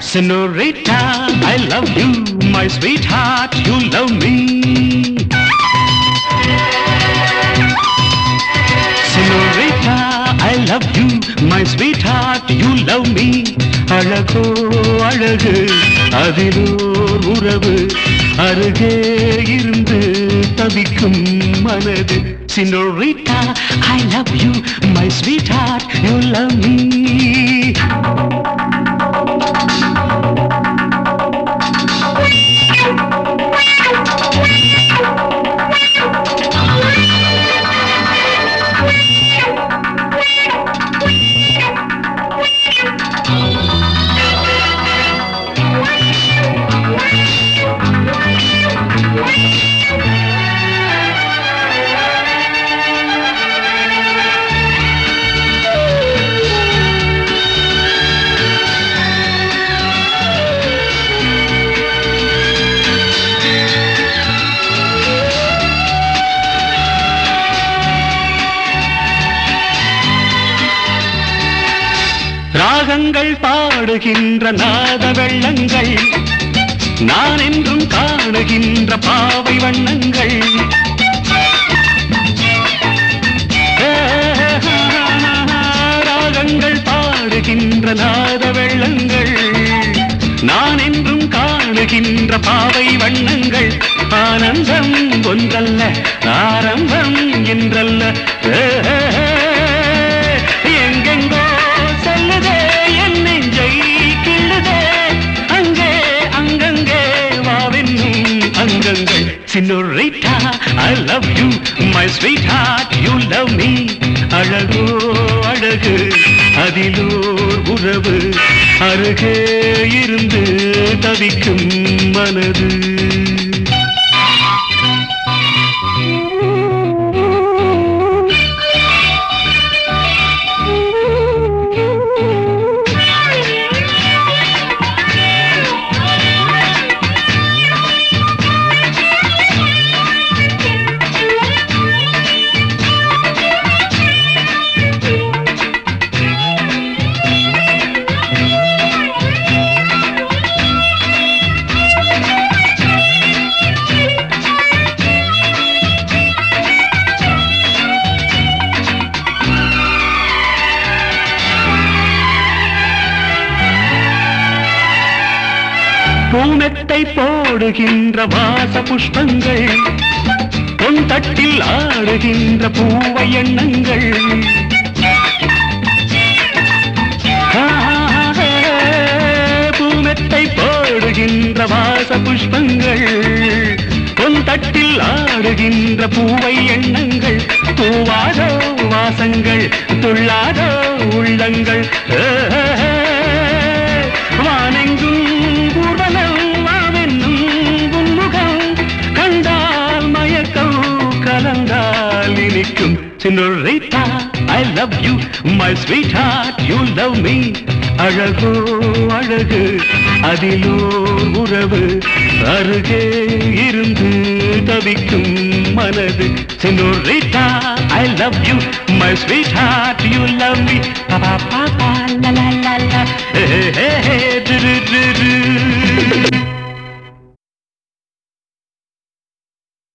Senorita, I love you, my sweetheart, you love me. Senorita, I love you, my sweetheart, you love me. அழகோ அழகு அதிலோர் உறவு அருகே இருந்து தவிக்கும் மனது Senorita, I love you, my sweetheart, you love me. ராகங்கள் பாடுகின்ற நாத வெள்ளங்கள் நான் என்றும் காணுகின்ற பாவை வண்ணங்கள் ராகங்கள் பாடுகின்ற நாத வெள்ளங்கள் நான் என்றும் காணுகின்ற பாவை வண்ணங்கள் ஆனந்தம் ஒன்றல்ல ஆரம்பம் என்றல்ல எங்கெங்கோ செல்லுதே என் நெஞ்சை கிள்ளுதே அங்கே அங்கங்கே வாவென்னும் அங்கங்கள் சின்னுரைட்டா I love you my sweetheart you love me அழகோ அழகு அதிலோர் உறவு அருகே இருந்து தவிக்கும் மனது பூனத்தை போடுகின்ற வாச புஷ்பங்கள் பொன் தட்டில் ஆடுகின்ற பூவை எண்ணங்கள் பூனத்தை போடுகின்ற வாச புஷ்பங்கள் பொன் தட்டில் ஆடுகின்ற பூவை எண்ணங்கள் பூவாதோ வாசங்கள் துள்ளாதோ உள்ளங்கள் வானெங்கும் ஊர்வலம் வாவென்னும் உன்முகம் கண்டால் மயக்கம் கலந்தால் இனிக்கும் சின்னுரைத்தா I love you my sweetheart you love me அழகோ அழகு அதிலோ உறவு அருகே இருந்து தவிக்கும் மனது சின்னுரைத்தா I love you my sweetheart you love me பாப்பா பாப்பா லா லா லா லா ஹே ஹே ஹே